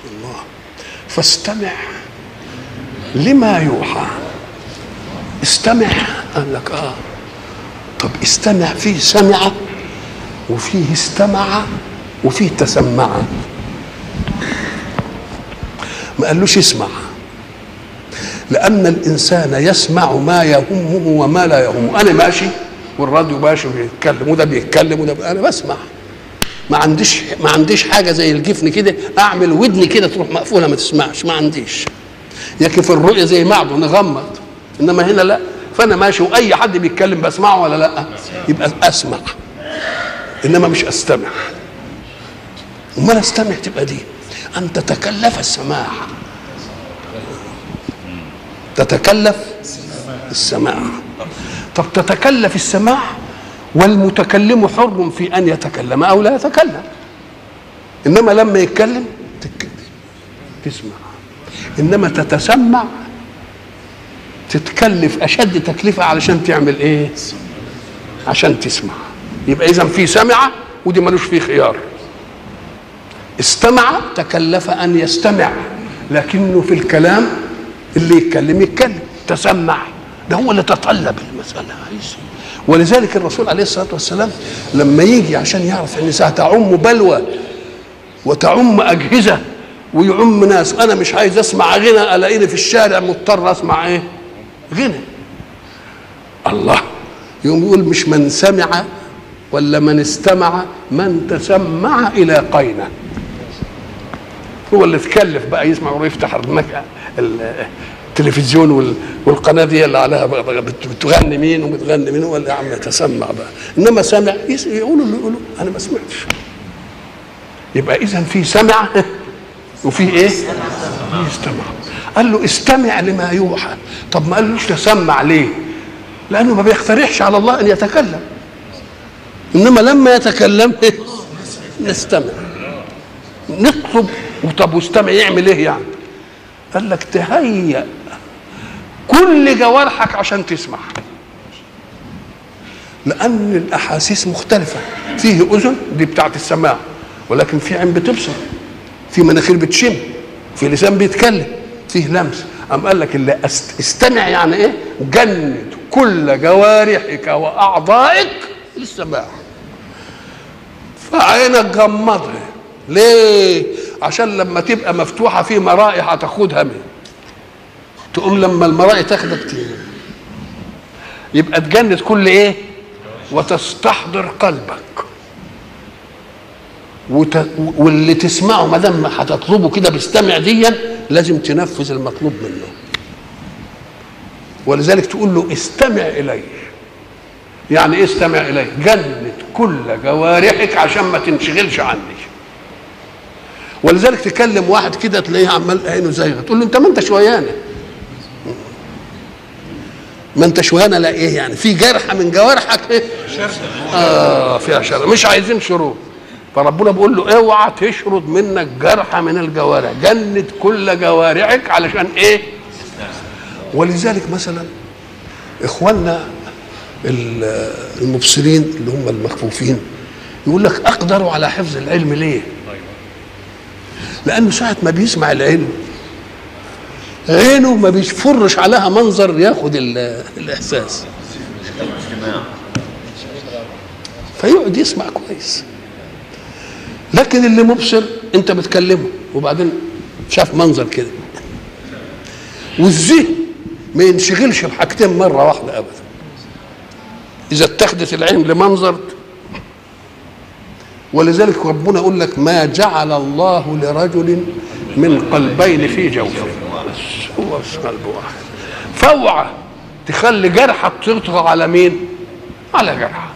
الله فاستمع لما يوحى استمع قال لك اه طب استمع فيه سمع وفيه استمع وفيه تسمع ما قالوش اسمع لأن الإنسان يسمع ما يهمه وما لا يهمه أنا ماشي والراديو ماشي بيتكلم وده بيتكلم وده أنا بسمع ما عنديش ما عنديش حاجة زي الجفن كده أعمل ودني كده تروح مقفولة ما تسمعش ما عنديش لكن في الرؤية زي معده نغمض إنما هنا لا فأنا ماشي وأي حد بيتكلم بسمعه ولا لا يبقى أسمع إنما مش أستمع امال استمع تبقى دي ان تتكلف السماع تتكلف السماع طب تتكلف السماع والمتكلم حر في ان يتكلم او لا يتكلم انما لما يتكلم تك- تسمع انما تتسمع تتكلف اشد تكلفه علشان تعمل ايه عشان تسمع يبقى اذا في سمع ودي ملوش فيه خيار استمع تكلف ان يستمع لكنه في الكلام اللي يتكلم يتكلم تسمع ده هو اللي تطلب المساله عايز ولذلك الرسول عليه الصلاه والسلام لما يجي عشان يعرف ان ستعم بلوى وتعم اجهزه ويعم ناس انا مش عايز اسمع غنى الاقيني في الشارع مضطر اسمع ايه؟ غنى الله يقوم يقول مش من سمع ولا من استمع من تسمع الى قينه هو اللي تكلف بقى يسمع ويفتح المك- ال- التلفزيون وال- والقناه دي اللي عليها بقى بقى بت- بتغني مين وبتغني مين هو اللي عم يتسمع بقى انما سمع يس- يقولوا اللي يقولوا انا ما سمعتش يبقى اذا في سمع وفي ايه؟ في استمع قال له استمع لما يوحى طب ما قالوش تسمع ليه؟ لانه ما بيقترحش على الله ان يتكلم انما لما يتكلم نستمع نطلب طب واستمع يعمل ايه يعني قال لك تهيأ كل جوارحك عشان تسمع لان الاحاسيس مختلفه فيه اذن دي بتاعت السماع ولكن في عين بتبصر في مناخير بتشم في لسان بيتكلم فيه لمس أم قال لك اللي است- استمع يعني ايه جند كل جوارحك واعضائك للسماع فعينك غمضها ليه عشان لما تبقى مفتوحه في مرائي هتاخدها من تقوم لما المرائي تاخدك ت- يبقى تجند كل ايه وتستحضر قلبك وت... واللي تسمعه ما دام هتطلبه كده باستمع ديا لازم تنفذ المطلوب منه ولذلك تقول له استمع الي يعني ايه استمع الي جند كل جوارحك عشان ما تنشغلش عني ولذلك تكلم واحد كده تلاقيه عمال عينه زايغه تقول له انت ما انت شويانه ما انت شويانه لا ايه يعني في جرح من جوارحك ايه اه فيها شر مش عايزين شرود فربنا بيقول له اوعى تشرد منك جرح من الجوارح جند كل جوارحك علشان ايه ولذلك مثلا اخواننا ال- المبصرين اللي هم المكفوفين يقول لك اقدروا على حفظ العلم ليه لانه ساعه ما بيسمع العلم عينه ما بيفرش عليها منظر ياخد ال- الاحساس فيقعد يسمع كويس لكن اللي مبصر انت بتكلمه وبعدين شاف منظر كده والذهن ما ينشغلش بحاجتين مره واحده ابدا اذا اتخذت العين لمنظر ولذلك ربنا يقول لك ما جعل الله لرجل من قلبين في جوفه بس هو بس قلب واحد فاوعى تخلي جرحك تطغى على مين؟ على جرحك